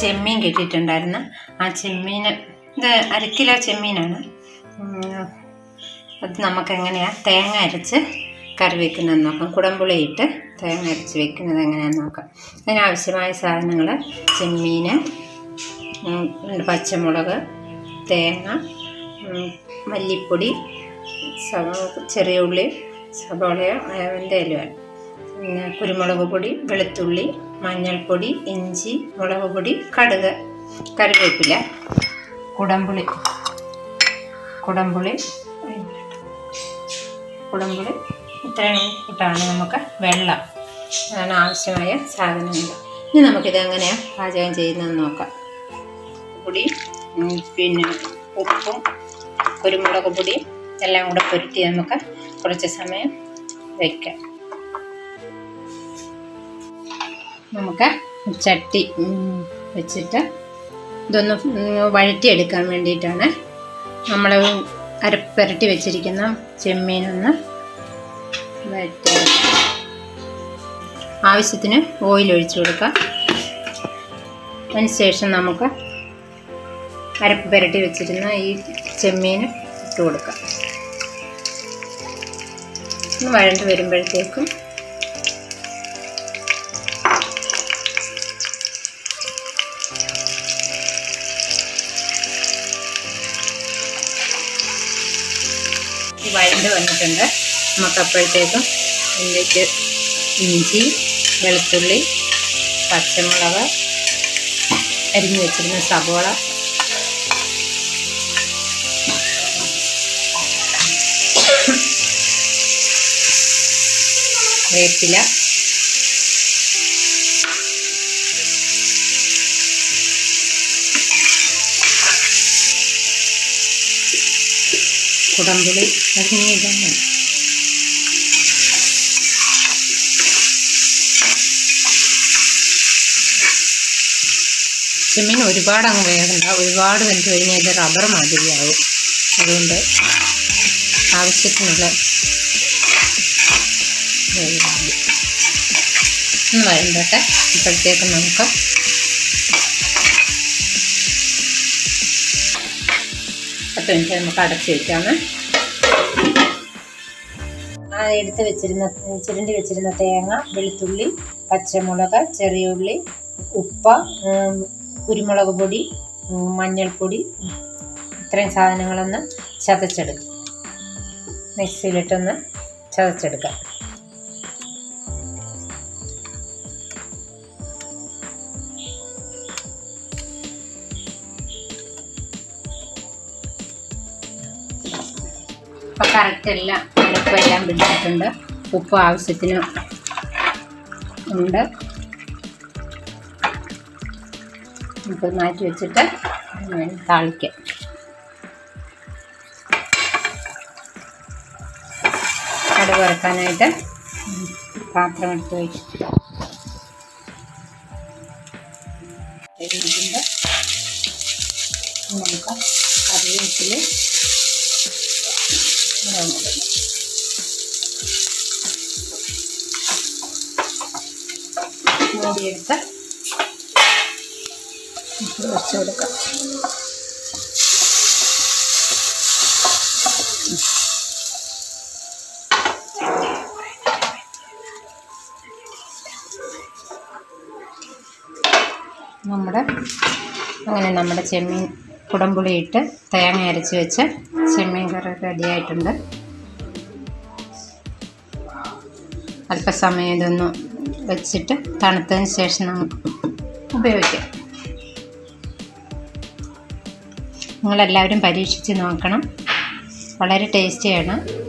ചെമ്മീൻ കിട്ടിയിട്ടുണ്ടായിരുന്നു ആ ചെമ്മീൻ ഇത് അര കിലോ ചെമ്മീനാണ് ഉം, അത് നമുക്ക് എങ്ങനെയാണ് തേങ്ങ അരച്ച് കറി വെക്കുന്നത് നോക്കാം കുടംപുളി ഇട്ട് തേങ്ങ അരച്ച് വെക്കുന്നത് എങ്ങനെയാണെന്ന് നോക്കാം അതിനാവശ്യമായ സാധനങ്ങൾ ചെമ്മീൻ ഉം, രണ്ട് പച്ചമുളക് തേങ്ങ ഉം, മല്ലിപ്പൊടി സവ- ചെറിയ ഉള്ളി സബോളയോ അതിൻ്റെ ഇല പിന്നെ കുരുമുളക് പൊടി വെളുത്തുള്ളി മഞ്ഞൾപ്പൊടി ഇഞ്ചി മുളക് പൊടി കടുക് കറിവേപ്പില കുടംപുളി കുടംപുളി കുടംപുളി ഇത്രയും ഇട്ടാണ് നമുക്ക് വെള്ളം അതാണ് ആവശ്യമായ സാധനങ്ങൾ ഇനി നമുക്കിത് എങ്ങനെയാണ് പാചകം ചെയ്യുന്നതെന്ന് നോക്കാം പൊടി ഉം, പിന്നെ ഉപ്പും കുരുമുളക് പൊടിയും എല്ലാം കൂടെ പുരട്ടി നമുക്ക് കുറച്ച് സമയം വയ്ക്കാം നമുക്ക് ചട്ടി ഉം, വെച്ചിട്ട് ഇതൊന്ന് ഉം, വഴറ്റിയെടുക്കാൻ വേണ്ടിയിട്ടാണ് നമ്മൾ അരപ്പരട്ടി വെച്ചിരിക്കുന്ന ചെമ്മീനൊന്ന് വഴറ്റിയെടുക്കാം ആവശ്യത്തിന് ഓയിൽ ഒഴിച്ചു കൊടുക്കാം അതിനുശേഷം നമുക്ക് അരപ്പ് പുരട്ടി വെച്ചിരുന്ന ഈ ചെമ്മീൻ ഇട്ട് കൊടുക്കാം ഒന്ന് വഴണ്ട് വരുമ്പോഴത്തേക്കും ഈ വഴണ്ട് വന്നിട്ടുണ്ട് നമുക്ക് അപ്പോഴത്തേക്കും ഇതിലേക്ക് ഇഞ്ചി വെളുത്തുള്ളി പച്ചമുളക് അരിഞ്ഞു വെച്ചിരുന്ന സവോള വേപ്പില കുടംപുളി അരിഞ്ഞിടാൻ ചെമ്മീൻ ഒരുപാട് അങ്ങ് വേകണ്ട ഒരുപാട് വെന്ത് കഴിഞ്ഞാൽ ഇത് റബ്ബർ മാതിരിയാവും അതുകൊണ്ട് ആവശ്യത്തിനുള്ള വേവ് മതി. ഒന്ന് വരണ്ടോട്ടെ അപ്പോഴത്തേക്കും നമുക്ക് പത്ത് മിനിറ്റ് നമുക്ക് അടച്ചു വെക്കാമേ ആ എടുത്ത് വെച്ചിരുന്ന ചിരണ്ടി വെച്ചിരുന്ന തേങ്ങ വെളുത്തുള്ളി പച്ചമുളക് ചെറിയ ഉള്ളി ഉപ്പ് ഉം, കുരുമുളക് പൊടി ഉം, മഞ്ഞൾപ്പൊടി ഇത്രയും സാധനങ്ങളൊന്ന് ചതച്ചെടുക്കും മിക്സിയിലിട്ടൊന്ന് ചതച്ചെടുക്കാം അപ്പോൾ കറക്റ്റ് എല്ലാം ഉപ്പെല്ലാം പിടിച്ചിട്ടുണ്ട് ഉപ്പ് ആവശ്യത്തിന് ഉണ്ട് നമുക്ക് മാറ്റി വെച്ചിട്ട് ഞാൻ താളിക്കാം കടുക് വറക്കാനായിട്ട് പാത്രം എടുത്ത് വെച്ചിട്ട് ഇരിക്കുമ്പോൾ നമുക്ക് കറിവേപ്പില ഇടുന്നത് മൂടിയെടുത്ത് വെച്ച് കൊടുക്കാം നമ്മുടെ അങ്ങനെ നമ്മുടെ ചെമ്മീൻ കുടംപുളി ഇട്ട് തേങ്ങ അരച്ച് വെച്ച് ചെമ്മീൻ കറി റെഡി ആയിട്ടുണ്ട് അല്പസമയം ഇതൊന്ന് വെച്ചിട്ട് തണുത്തതിന് ശേഷം നമുക്ക് ഉപയോഗിക്കാം നിങ്ങളെല്ലാവരും പരീക്ഷിച്ച് നോക്കണം വളരെ ടേസ്റ്റിയാണ്